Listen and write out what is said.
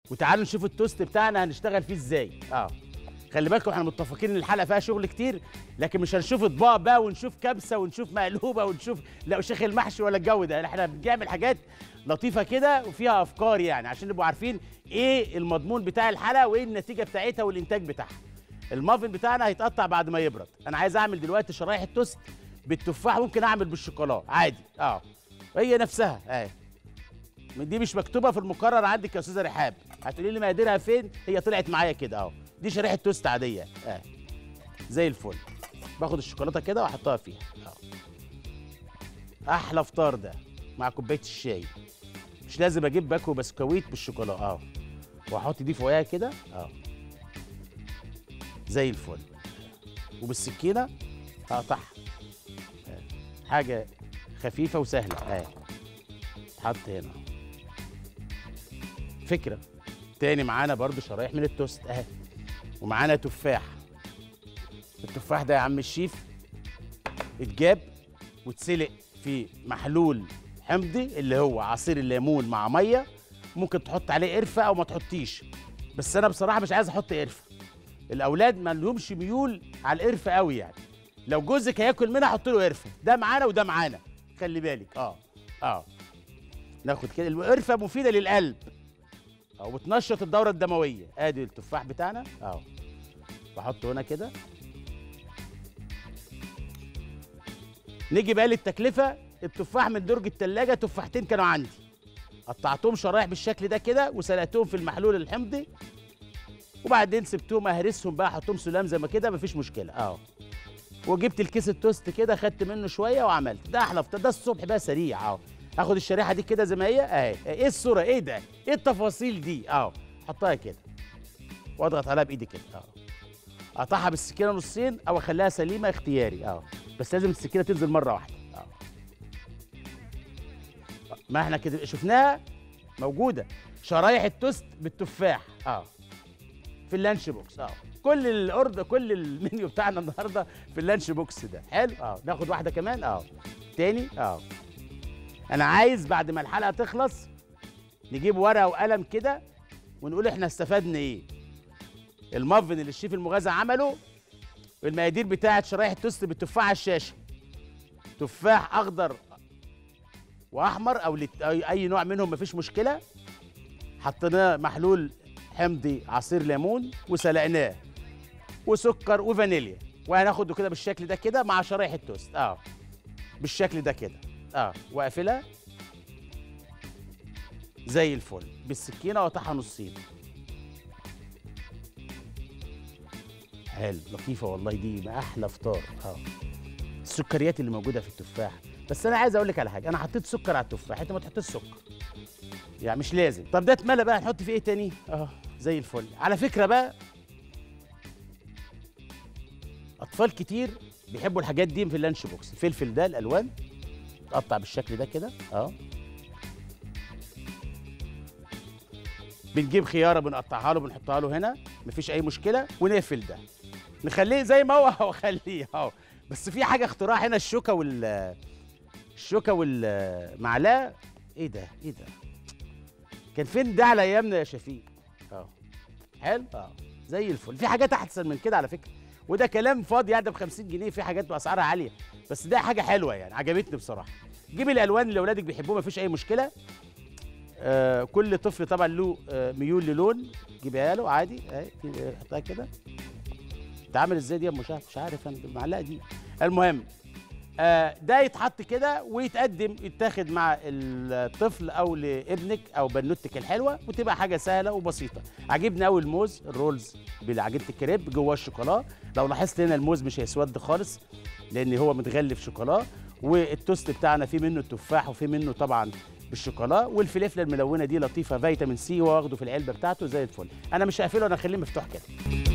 وتعالوا نشوف التوست بتاعنا هنشتغل فيه ازاي اه خلي بالكم احنا متفقين ان الحلقه فيها شغل كتير لكن مش هنشوف اطباق بقى ونشوف كبسه ونشوف مقلوبه ونشوف لا شيخ المحشي ولا الجو ده احنا بنعمل حاجات لطيفه كده وفيها افكار يعني عشان نبقوا عارفين ايه المضمون بتاع الحلقه وايه النتيجه بتاعتها والانتاج بتاعها المافن بتاعنا هيتقطع بعد ما يبرد انا عايز اعمل دلوقتي شرايح التوست بالتفاح ممكن اعمل بالشوكولاته عادي اه هي نفسها اهي دي مش مكتوبه في المقرر عندك يا استاذه رحاب هتقولي لي مقاديرها فين هي طلعت معايا كده اهو دي شريحه توست عاديه اهي زي الفل باخد الشوكولاته كده واحطها فيها اهو احلى فطار ده مع كوبايه الشاي مش لازم اجيب باكو بسكويت بالشوكولاته اهو واحط دي فوقيها كده اهو زي الفل وبالسكينه هقطعها أهي. حاجه خفيفه وسهله اهي تحط هنا فكره تاني معانا برضو شرايح من التوست اهي ومعانا تفاح التفاح ده يا عم الشيف اتجاب واتسلق في محلول حمضي اللي هو عصير الليمون مع ميه ممكن تحط عليه قرفه او ما تحطيش بس انا بصراحه مش عايز احط قرفه الاولاد ما لهمش ميول على القرفه قوي يعني لو جوزك هياكل منها حط له قرفه ده معانا وده معانا خلي بالك اه اه ناخد كده القرفه مفيده للقلب او بتنشط الدوره الدمويه ادي التفاح بتاعنا اهو بحطه هنا كده نيجي بقى للتكلفه التفاح من درج التلاجة تفاحتين كانوا عندي قطعتهم شرايح بالشكل ده كده وسلقتهم في المحلول الحمضي وبعدين سبتهم اهرسهم بقى احطهم سلام زي ما كده مفيش مشكله اهو وجبت الكيس التوست كده خدت منه شويه وعملت ده احلى فطار ده الصبح بقى سريع اهو اخد الشريحه دي كده زي ما هي اهي ايه الصوره ايه ده ايه التفاصيل دي اهو احطها كده واضغط عليها بايدي كده اهو اقطعها بالسكينه نصين او اخليها سليمه اختياري اهو بس لازم السكينه تنزل مره واحده اهو ما احنا كده شفناها موجوده شرايح التوست بالتفاح اه في اللانش بوكس اه كل الاوردر كل المنيو بتاعنا النهارده في اللانش بوكس ده حلو اه ناخد واحده كمان اه تاني اه انا عايز بعد ما الحلقه تخلص نجيب ورقه وقلم كده ونقول احنا استفدنا ايه المافن اللي الشيف المغازى عمله والمقادير بتاعه شرايح التوست بالتفاح على الشاشه تفاح اخضر واحمر او لت... اي أي نوع منهم مفيش مشكله حطيناه محلول حمضي عصير ليمون وسلقناه وسكر وفانيليا وهناخده كده بالشكل ده كده مع شرايح التوست اه بالشكل ده كده اه واقفلها زي الفل بالسكينه واقطعها نصين حلو لطيفه والله دي ما احلى فطار اه السكريات اللي موجوده في التفاح بس انا عايز اقول لك على حاجه انا حطيت سكر على التفاح انت ما تحطيش سكر يعني مش لازم طب ده اتملى بقى نحط فيه ايه تاني اه زي الفل على فكره بقى اطفال كتير بيحبوا الحاجات دي في اللانش بوكس الفلفل ده الالوان تقطع بالشكل ده كده اه بنجيب خياره بنقطعها له بنحطها له هنا مفيش اي مشكله ونقفل ده نخليه زي ما هو واخليه اهو بس في حاجه اختراع هنا الشوكه وال الشوكه والمعلقه ايه ده ايه ده كان فين ده على ايامنا يا شفيق اه حلو اه زي الفل في حاجات احسن من كده على فكره وده كلام فاضي يعني ده ب 50 جنيه في حاجات باسعارها عاليه بس ده حاجه حلوه يعني عجبتني بصراحه جيب الالوان اللي اولادك بيحبوها مفيش اي مشكله آه كل طفل طبعا له آه ميول للون جيبها له عادي اهي حطها كده تعمل ازاي دي يا ام شهد مش عارف انا بالمعلقه دي المهم آه ده يتحط كده ويتقدم يتاخد مع الطفل او لابنك او بنوتك الحلوه وتبقى حاجه سهله وبسيطه عجبني قوي الموز الرولز بعجينه الكريب جواه الشوكولا لو لاحظت هنا الموز مش هيسود خالص لان هو متغلف شوكولا والتوست بتاعنا فيه منه التفاح وفيه منه طبعا بالشوكولا والفلفله الملونه دي لطيفه فيتامين سي واخده في العلبه بتاعته زي الفل انا مش هقفله انا هخليه مفتوح كده